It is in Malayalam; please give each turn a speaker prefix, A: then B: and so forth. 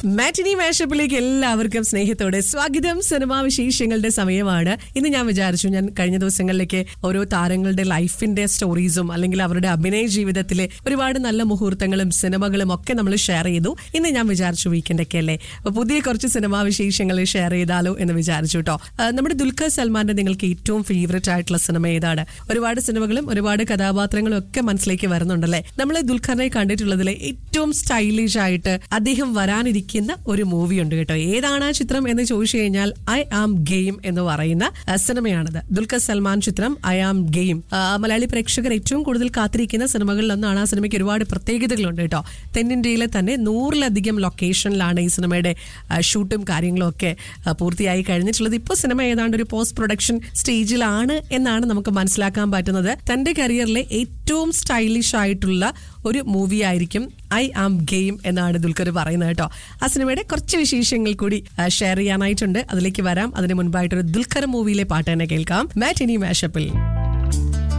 A: മാറ്റിനി മാഷപ്പിലേക്ക് എല്ലാവർക്കും സ്നേഹത്തോടെ സ്വാഗതം സിനിമാ വിശേഷങ്ങളുടെ സമയമാണ് ഇന്ന് ഞാൻ വിചാരിച്ചു ഞാൻ കഴിഞ്ഞ ദിവസങ്ങളിലേക്ക് ഓരോ താരങ്ങളുടെ ലൈഫിന്റെ സ്റ്റോറീസും അല്ലെങ്കിൽ അവരുടെ അഭിനയ ജീവിതത്തിലെ ഒരുപാട് നല്ല മുഹൂർത്തങ്ങളും സിനിമകളും ഒക്കെ നമ്മൾ ഷെയർ ചെയ്തു ഇന്ന് ഞാൻ വിചാരിച്ചു വീക്കെൻഡൊക്കെ അല്ലേ അപ്പൊ പുതിയ കുറച്ച് സിനിമാ വിശേഷങ്ങൾ ഷെയർ ചെയ്താലോ എന്ന് വിചാരിച്ചു കേട്ടോ ആ, നമ്മുടെ ദുൽഖർ സൽമാന്റെ നിങ്ങൾക്ക് ഏറ്റവും ഫേവററ്റ് ആയിട്ടുള്ള സിനിമ ഏതാണ് ഒരുപാട് സിനിമകളും ഒരുപാട് കഥാപാത്രങ്ങളും ഒക്കെ മനസ്സിലേക്ക് വരുന്നുണ്ടല്ലേ നമ്മൾ ദുൽഖറിനെ കണ്ടിട്ടുള്ളതിലെ ഏറ്റവും സ്റ്റൈലിഷ് ആയിട്ട് അദ്ദേഹം വരാനിരിക്കുന്ന ഒരു മൂവി ഉണ്ട് കേട്ടോ ഏതാണ് ആ ചിത്രം എന്ന് ചോദിച്ചു കഴിഞ്ഞാൽ ഐ ആം ഗെയിം എന്ന് പറയുന്ന ആ, സിനിമയാണത് ദുൽഖർ സൽമാൻ ചിത്രം ഐ ആം ഗെയിം ആ, മലയാളി പ്രേക്ഷകർ ഏറ്റവും കൂടുതൽ കാത്തിരിക്കുന്ന സിനിമകളിലൊന്നാണ് ആ സിനിമയ്ക്ക് ഒരുപാട് പ്രത്യേകതകളുണ്ട് കേട്ടോ തെന്നിന്ത്യയിലെ തന്നെ നൂറിലധികം ലൊക്കേഷനിലാണ് ഈ സിനിമയുടെ ആ, ഷൂട്ടും കാര്യങ്ങളും ഒക്കെ ആ, പൂർത്തിയായി കഴിഞ്ഞിട്ടുള്ളത് ഇപ്പോൾ സിനിമ ഏതാണ്ട് ഒരു പോസ്റ്റ് പ്രൊഡക്ഷൻ സ്റ്റേജിലാണ് എന്നാണ് നമുക്ക് മനസ്സിലാക്കാൻ പറ്റുന്നത് തന്റെ കരിയറിലെ ഏറ്റവും സ്റ്റൈലിഷ് ആയിട്ടുള്ള ഒരു മൂവി ആയിരിക്കും ഐ ആം ഗെയിം എന്നാണ് ദുൽഖർ പറയുന്നത് കേട്ടോ ആ സിനിമയുടെ കുറച്ച് വിശേഷങ്ങൾ കൂടി ഷെയർ ചെയ്യാനായിട്ടുണ്ട് അതിലേക്ക് വരാം അതിന് മുൻപായിട്ടൊരു ദുൽഖർ മൂവിയിലെ പാട്ട് തന്നെ കേൾക്കാം മാറ്റ് ഇനി മാഷപ്പിൽ